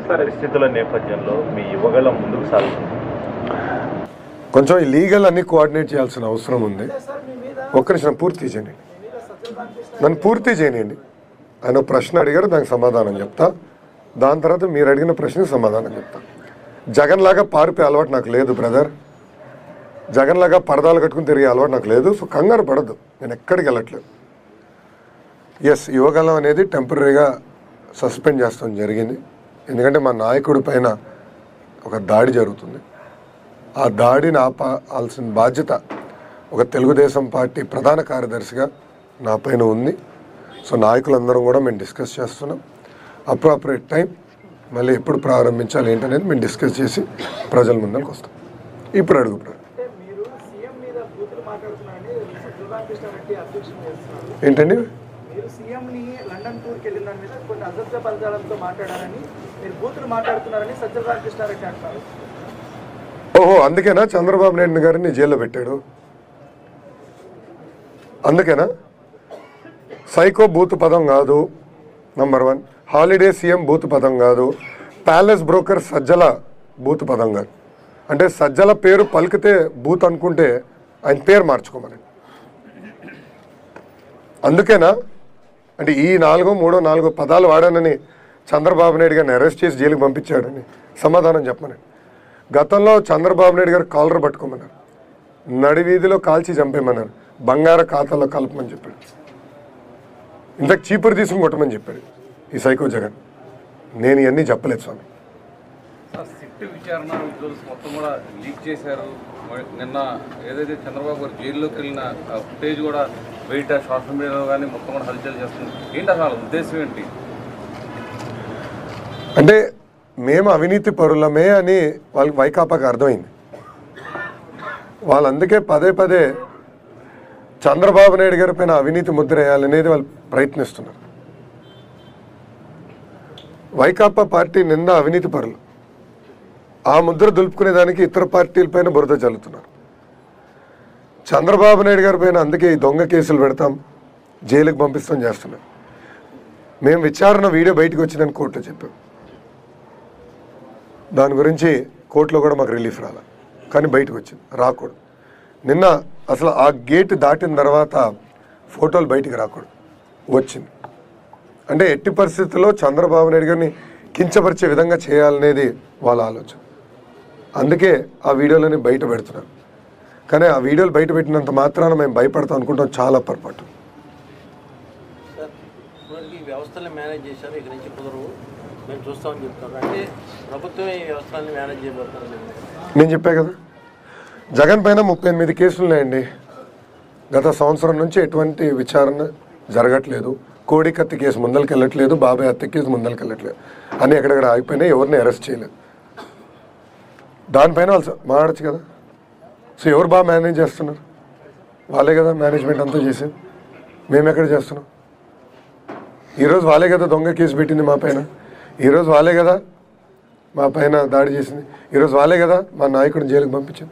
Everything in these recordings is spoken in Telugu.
పరిస్థితుల నేపథ్యంలో మీ యువగళం ముందుకు సాగుతుంది కొంచెం ఈ లీగల్ అన్ని కోఆర్డినేట్ చేయాల్సిన అవసరం ఉంది ఒక్క నిమిషం పూర్తి చేయండి నన్ను పూర్తి చేయనియండి ఆయన ఒక ప్రశ్న అడిగారు దానికి సమాధానం చెప్తా దాని తర్వాత మీరు అడిగిన ప్రశ్నకి సమాధానం చెప్తా జగన్ లాగా పారిపోయే అలవాటు నాకు లేదు బ్రదర్ జగన్ లాగా పరదాలు కట్టుకుని తిరిగే అలవాటు నాకు లేదు సో కంగారు పడద్దు నేను ఎక్కడికి వెళ్ళట్లేదు ఎస్ యువగలం అనేది టెంపరీగా సస్పెండ్ చేస్తాం జరిగింది ఎందుకంటే మా నాయకుడి పైన ఒక దాడి జరుగుతుంది ఆ దాడిని ఆపాల్సిన బాధ్యత ఒక తెలుగుదేశం పార్టీ ప్రధాన కార్యదర్శిగా నా పైన ఉంది సో నాయకులందరం కూడా మేము డిస్కస్ చేస్తున్నాం అప్రాపరేట్ టైం మళ్ళీ ఎప్పుడు ప్రారంభించాలి ఏంటనేది మేము డిస్కస్ చేసి ప్రజల ముందరికి వస్తాం ఇప్పుడు అడుగు బ్రదర్. అంటే మీరు సీఎం మీద బూతులు మాట్లాడుతున్నారని శివరామకృష్ణారెడ్డి అధ్యక్షం చేస్తున్నారు ఏంటండి మీరు సీఎంని లండన్ టూర్కి వెళ్ళిన దాని మీద కొన్ని అసత్య పదాలతో మాట్లాడారని మీరు బూతులు మాట్లాడుతున్నారని సత్యరామకృష్ణారెడ్డి అంటున్నారు ఓహో అందుకేనా చంద్రబాబు నాయుడు గారిని జైల్లో పెట్టాడు అందుకేనా సైకో బూత్ పదం కాదు నంబర్ వన్ హాలిడే సీఎం బూత్ పదం కాదు ప్యాలెస్ బ్రోకర్ సజ్జల బూత్ పదం కాదు అంటే సజ్జల పేరు పలికితే బూత్ అనుకుంటే ఆయన పేరు మార్చుకోమని అందుకేనా అంటే ఈ నాలుగో మూడో నాలుగో పదాలు వాడానని చంద్రబాబు నాయుడు గారిని అరెస్ట్ చేసి జైలుకి పంపించాడని సమాధానం చెప్పమని గతంలో చంద్రబాబు నాయుడు గారు కాలర్ పట్టుకోమన్నారు నడి వీధిలో కాల్చి చంపేయమన్నారు బంగార ఖాతాలో కలపమని చెప్పాడు ఇంతకు చీపురు తీసుకుని కొట్టమని చెప్పాడు ఈ సైకో జగన్ నేను ఇవన్నీ చెప్పలేదు స్వామి సార్ సిట్ విచారణ విజువల్స్ మొత్తం కూడా లీక్ చేశారు మరి నిన్న ఏదైతే చంద్రబాబు గారు జైల్లోకి వెళ్ళిన ఆ ఫుటేజ్ కూడా బయట సోషల్ మీడియాలో కానీ మొత్తం కూడా హల్చల్ చేస్తుంది ఏంటి అసలు వాళ్ళ ఉద్దేశం ఏంటి అంటే మేము అవినీతి పరులమే అని వాళ్ళకి వైకాపాకి అర్థమైంది వాళ్ళు అందుకే పదే పదే చంద్రబాబు నాయుడు గారి పైన అవినీతి ముద్ర వేయాలనేది వాళ్ళు ప్రయత్నిస్తున్నారు వైకాపా పార్టీ నింద అవినీతి పరులు ఆ ముద్ర దులుపుకునే దానికి ఇతర పార్టీల పైన బురద చల్లుతున్నారు చంద్రబాబు నాయుడు గారి పైన అందుకే ఈ దొంగ కేసులు పెడతాం జైలుకి పంపిస్తాం చేస్తున్నాం మేము విచారణ వీడియో బయటకు వచ్చిందని కోర్టులో చెప్పాం దాని గురించి కోర్టులో కూడా మాకు రిలీఫ్ రాల కానీ బయటకు వచ్చింది రాకూడదు నిన్న అసలు ఆ గేట్ దాటిన తర్వాత ఫోటోలు బయటికి రాకూడదు వచ్చింది అంటే ఎట్టి పరిస్థితుల్లో చంద్రబాబు నాయుడు గారిని కించపరిచే విధంగా చేయాలనేది వాళ్ళ ఆలోచన అందుకే ఆ వీడియోలని బయట పెడుతున్నారు కానీ ఆ వీడియోలు బయట పెట్టినంత మాత్రాన మేము భయపడతాం అనుకుంటాం చాలా పొరపాటు సార్ ఇప్పటివరకు ఈ వ్యవస్థల్ని మేనేజ్ చేశారు ఇక నుంచి కుదరవు మేము చూస్తామని చెప్తున్నారు అంటే ప్రభుత్వమే ఈ వ్యవస్థలను మేనేజ్ చేయబోతున్నారు నేను చెప్పా కదా జగన్ పైన ముప్పై ఎనిమిది కేసులు ఉన్నాయండి గత సంవత్సరం నుంచి ఎటువంటి విచారణ జరగట్లేదు కోడి కత్తి కేసు ముందరికి వెళ్ళట్లేదు బాబాయ్ హత్య కేసు ముందరికి వెళ్ళట్లేదు అని ఎక్కడెక్కడ ఆగిపోయినాయి ఎవరిని అరెస్ట్ చేయలేదు దానిపైన వాళ్ళు మాట్లాడచ్చు కదా సో ఎవరు బాగా మేనేజ్ చేస్తున్నారు వాళ్ళే కదా మేనేజ్మెంట్ అంతా చేసేది మేము ఎక్కడ చేస్తున్నాం ఈరోజు వాళ్ళే కదా దొంగ కేసు పెట్టింది మా పైన ఈరోజు వాళ్ళే కదా మా పైన దాడి చేసింది ఈరోజు వాళ్ళే కదా మా నాయకుడిని జైలుకి పంపించింది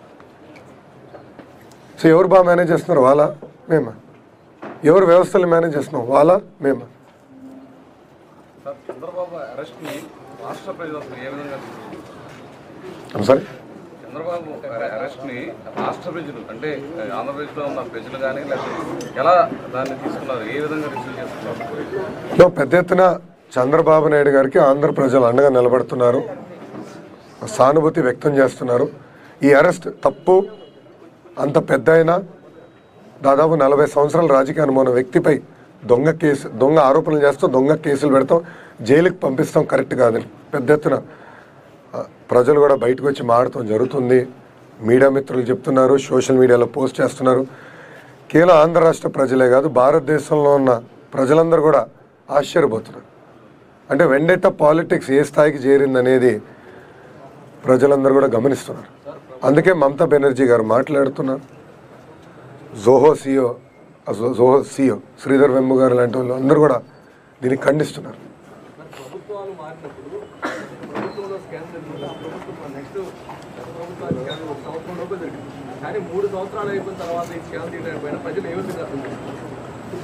సో ఎవరు బాగా మేనేజ్ చేస్తున్నారు వాళ్ళ మేమా ఎవరు వ్యవస్థలు మేనేజ్ చేస్తున్నాం వాళ్ళ మేమా సార్ చంద్రబాబు అరెస్ట్ని రాష్ట్ర ప్రజలు అసలు ఏ విధంగా తీసుకున్నారు? సారీ చంద్రబాబు అరె- అరెస్ట్ని రాష్ట్ర ప్రజలు అంటే ఆంధ్రప్రదేశ్లో ఉన్న ప్రజలు కానీ లేకపోతే ఎలా దాన్ని తీసుకున్నారు ఏ విధంగా రిసీవ్ చేసుకున్నారు లో పెద్ద ఎత్తున చంద్రబాబు నాయుడు గారికి ఆంధ్ర ప్రజలు అండగా నిలబడుతున్నారు సానుభూతి వ్యక్తం చేస్తున్నారు ఈ అరెస్ట్ తప్పు అంత పెద్ద అయినా దాదాపు నలభై సంవత్సరాల రాజకీయ అనుమానం వ్యక్తిపై దొంగ కేసు దొంగ ఆరోపణలు చేస్తాం దొంగ కేసులు పెడతాం జైలుకి పంపిస్తాం కరెక్ట్ కాదని పెద్ద ఎత్తున ఆ, ప్రజలు కూడా బయటకు వచ్చి మాడటం జరుగుతుంది మీడియా మిత్రులు చెప్తున్నారు సోషల్ మీడియాలో పోస్ట్ చేస్తున్నారు కేవలం ఆంధ్ర రాష్ట్ర ప్రజలే కాదు భారతదేశంలో ఉన్న ప్రజలందరూ కూడా ఆశ్చర్యపోతున్నారు అంటే వెండెట్ట పాలిటిక్స్ ఏ స్థాయికి చేరిందనేది ప్రజలందరూ కూడా గమనిస్తున్నారు అందుకే మమతా బెనర్జీ గారు మాట్లాడుతున్నారు జోహో సిఓ జోహో సిఓ శ్రీధర్ వెంబు గారు లాంటి వాళ్ళు అందరూ కూడా దీన్ని ఖండిస్తున్నారు మరి ప్రభుత్వాలు మారినప్పుడు ప్రభుత్వంలో స్కామ్ జరిగింది ఆ ప్రభుత్వం నెక్స్ట్ ప్రభుత్వానికి స్కామ్ ఒక సంవత్సరం లోపే జరిగింది కానీ మూడు సంవత్సరాలు అయిపోయిన తర్వాత ఈ స్కామ్ తీయడానికి పైన ప్రజలు ఏ విధంగా అర్థం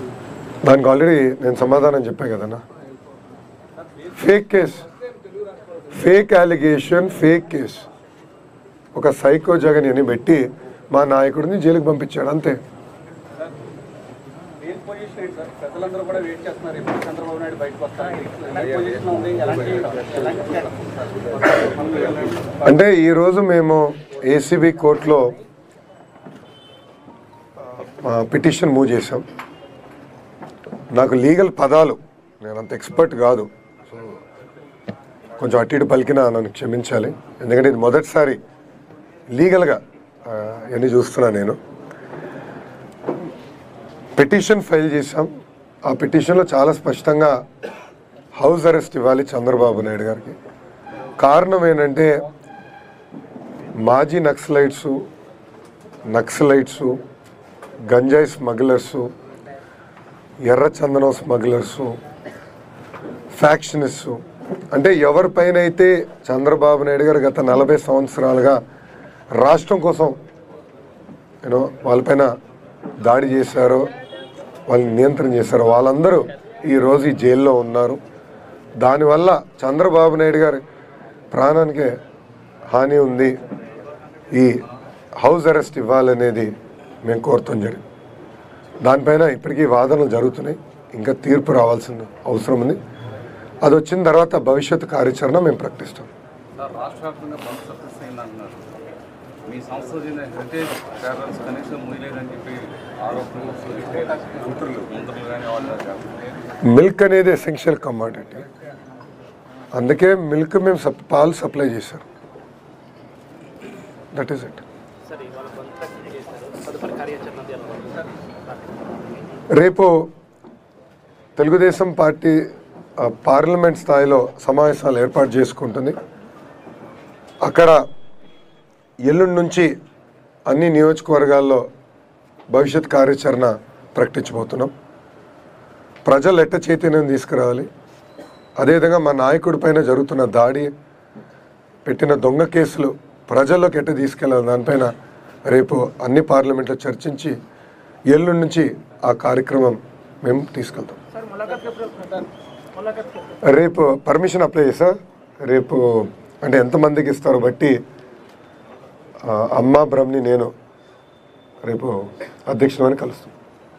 చేసుకుంటారు దానికి ఆల్రెడీ నేను సమాధానం చెప్పా కదన్నా fake case fake allegation fake case ఒక సైకో జగన్ అని పెట్టి మా నాయకుడిని జైలుకి పంపించాడు అంతే మెయిన్ పొజిషన్ ఏంటి సార్ ప్రజలందరూ కూడా వెయిట్ చేస్తున్నారు ఇప్పుడు చంద్రబాబు నాయుడు బయటకు వస్తారు ఎలాంటి పొజిషన్ ఉంది ఎలాంటి ఎలాంటి status ఉంది సార్? మనకు ఎలాంటి- అంటే ఈరోజు మేము ఏసీబీ కోర్టులో పిటిషన్ మూవ్ చేసాం నాకు లీగల్ పదాలు నేను అంత ఎక్స్పర్ట్ కాదు సో కొంచెం అటు ఇటు పలికినా నన్ను క్షమించాలి ఎందుకంటే ఇది మొదటిసారి లీగల్గా ఇవన్నీ చూస్తున్నా నేను పిటిషన్ ఫైల్ చేశాం ఆ పిటిషన్లో చాలా స్పష్టంగా హౌస్ అరెస్ట్ ఇవ్వాలి చంద్రబాబు నాయుడు గారికి కారణం ఏంటంటే మాజీ నక్సలైట్సు నక్సలైట్సు గంజాయి స్మగ్లర్సు ఎర్ర చందనం స్మగ్లర్సు ఫ్యాక్షనిస్టు అంటే ఎవరిపైన అయితే చంద్రబాబు నాయుడు గారు గత నలభై సంవత్సరాలుగా రాష్ట్రం కోసం యూనో వాళ్ళపైన దాడి చేశారో వాళ్ళని నియంత్రణ చేశారో వాళ్ళందరూ ఈరోజు ఈ జైల్లో ఉన్నారు దానివల్ల చంద్రబాబు నాయుడు గారి ప్రాణానికి హాని ఉంది ఈ హౌస్ అరెస్ట్ ఇవ్వాలనేది మేము కోరుతాం జరిగింది దానిపైన ఇప్పటికీ వాదనలు జరుగుతున్నాయి ఇంకా తీర్పు రావాల్సిన అవసరం ఉంది అది వచ్చిన తర్వాత భవిష్యత్తు కార్యాచరణ మేము ప్రకటిస్తాం సార్ రాష్ట్ర వ్యాప్తంగా బంద్ సక్సెస్ అయింది అంటున్నారు మీ సంస్థ చెందిన హెరిటేజ్ ట్రావెల్స్ కనీసం ముయలేదని చెప్పి ఆరోపణలు మంత్రులు మంత్రులు కానీ వాళ్ళు కానీ మిల్క్ అనేది ఎసెన్షియల్ కమాడిటీ అందుకే మిల్క్ మేము సప్ పాలు సప్లై చేశారు దట్ ఈస్ ఇట్ రేపు తెలుగుదేశం పార్టీ ఆ, పార్లమెంట్ స్థాయిలో సమావేశాలు ఏర్పాటు చేసుకుంటుంది అక్కడ ఎల్లుండి నుంచి అన్ని నియోజకవర్గాల్లో భవిష్యత్ కార్యాచరణ ప్రకటించబోతున్నాం ప్రజలు ఎట్ట చైతన్యం తీసుకురావాలి అదేవిధంగా మా నాయకుడి పైన జరుగుతున్న దాడి పెట్టిన దొంగ కేసులు ప్రజల్లోకి ఎట్ట తీసుకెళ్ళాలి దానిపైన రేపు అన్ని పార్లమెంట్లో చర్చించి ఎల్లుండి నుంచి ఆ కార్యక్రమం మేము తీసుకెళ్తాం రేపు పర్మిషన్ అప్లై చేసా రేపు అంటే ఎంతమందికి ఇస్తారో బట్టి ఆ, అమ్మ బ్రహ్మని నేను రేపు అధ్యక్షుడు అని కలుస్తాం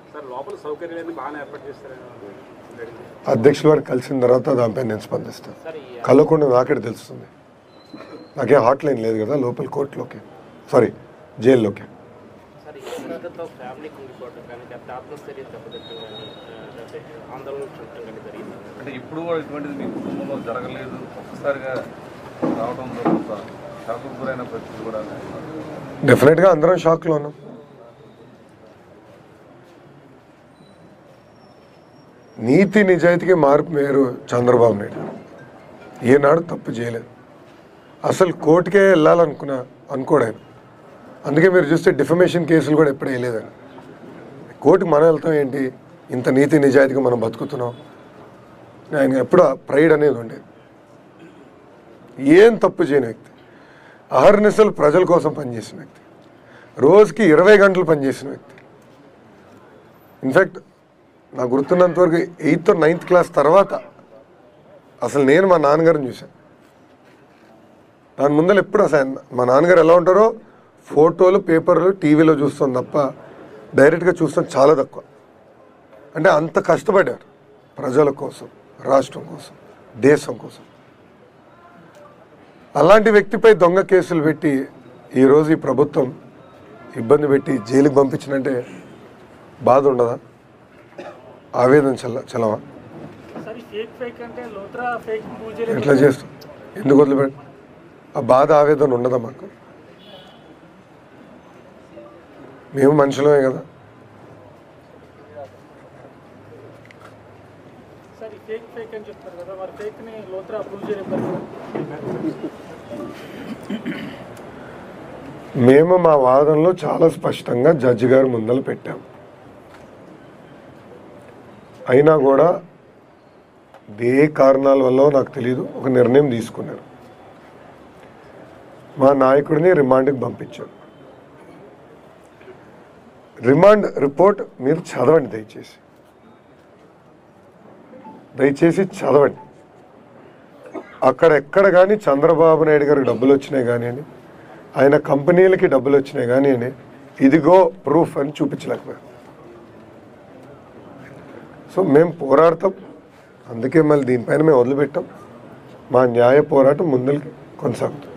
అధ్యక్షుల వారిని కలిసిన తర్వాత దానిపై నేను స్పందిస్తాను కలవకుండా నాకే తెలుస్తుంది నాకేం హాట్ లైన్ లేదు కదా లోపల కోర్టులోకి సారీ జైల్లోకి సార్ ఈ శ్రద్ధతో ఫ్యామిలీకి ఉండిపోవడం కానీ లేకపోతే ఆత్మస్థైర్యం దెబ్బతింటం కానీ ఆ, లేకపోతే ఆందోళన చూడటం కానీ జరిగింది అంటే ఇప్పుడు కూడా ఇటువంటిది మీ కుటుంబంలో జరగలేదు ఒక్కసారిగా రావడంతో కొంత షాకు గురైన పరిస్థితి కూడా డెఫినెట్గా అందరం షాక్లో ఉన్నాం నీతి నిజాయితీకి మార్పు మేరు చంద్రబాబు నాయుడు ఏనాడు తప్పు చేయలేదు అసలు కోర్టుకే వెళ్ళాలనుకున్నా అనుకోడు ఆయన అందుకే మీరు చూస్తే డిఫమేషన్ కేసులు కూడా ఎప్పుడు వేయలేదు ఆయన కోర్టుకు మనం వెళ్తాం ఏంటి ఇంత నీతి నిజాయితీగా మనం బతుకుతున్నాం ఆయన ఎప్పుడు ప్రైడ్ అనేది ఉండేది ఏం తప్పు చేయని వ్యక్తి అహర్నిశలు ప్రజల కోసం పనిచేసిన వ్యక్తి రోజుకి ఇరవై గంటలు పనిచేసిన వ్యక్తి ఇన్ఫ్యాక్ట్ నాకు గుర్తున్నంత వరకు ఎయిత్ నైన్త్ క్లాస్ తర్వాత అసలు నేను మా నాన్నగారిని చూశాను దాని ముందర ఎప్పుడు అసలు ఆయన- మా నాన్నగారు ఎలా ఉంటారో ఫోటోలు పేపర్లు టీవీలో చూస్తాం తప్ప డైరెక్ట్గా చూస్తాం చాలా తక్కువ అంటే అంత కష్టపడ్డారు ప్రజల కోసం రాష్ట్రం కోసం దేశం కోసం అలాంటి వ్యక్తిపై దొంగ కేసులు పెట్టి ఈరోజు ఈ ప్రభుత్వం ఇబ్బంది పెట్టి జైలుకి పంపించినంటే బాధ ఉండదా ఆవేదన చల్ల చలవా సార్ ఈ ఫేక్ ఫేక్ అంటే లోత్రా ఫేక్ పూజలు ఎట్లా చేస్తాం ఎందుకు వదిలిపెట్టి ఆ బాధ ఆవేదన ఉండదా మాకు మేము మనుషులమే కదా సార్ ఈ ఫేక్ ఫేక్ అని చెప్తారు కదా మరి ఫేక్ ని లోత్రా అప్రూవ్ చేయలేదు మేము మా వాదనలో చాలా స్పష్టంగా జడ్జి గారి ముందర పెట్టాం అయినా కూడా ఏ కారణాల వల్ల నాకు తెలియదు ఒక నిర్ణయం తీసుకున్నారు మా నాయకుడిని రిమాండ్కి పంపించారు రిమాండ్ రిపోర్ట్ మీరు చదవండి దయచేసి దయచేసి చదవండి అక్కడ ఎక్కడ కానీ చంద్రబాబు నాయుడు గారికి డబ్బులు వచ్చినాయి కానివ్వండి ఆయన కంపెనీలకి డబ్బులు వచ్చినాయి కానివ్వండి ఇదిగో ప్రూఫ్ అని చూపించలేకపోయాం సో మేము పోరాడతాం అందుకే మళ్ళీ దీనిపైన మేము వదిలిపెట్టాం మా న్యాయ పోరాటం ముందుకి కొనసాగుతుంది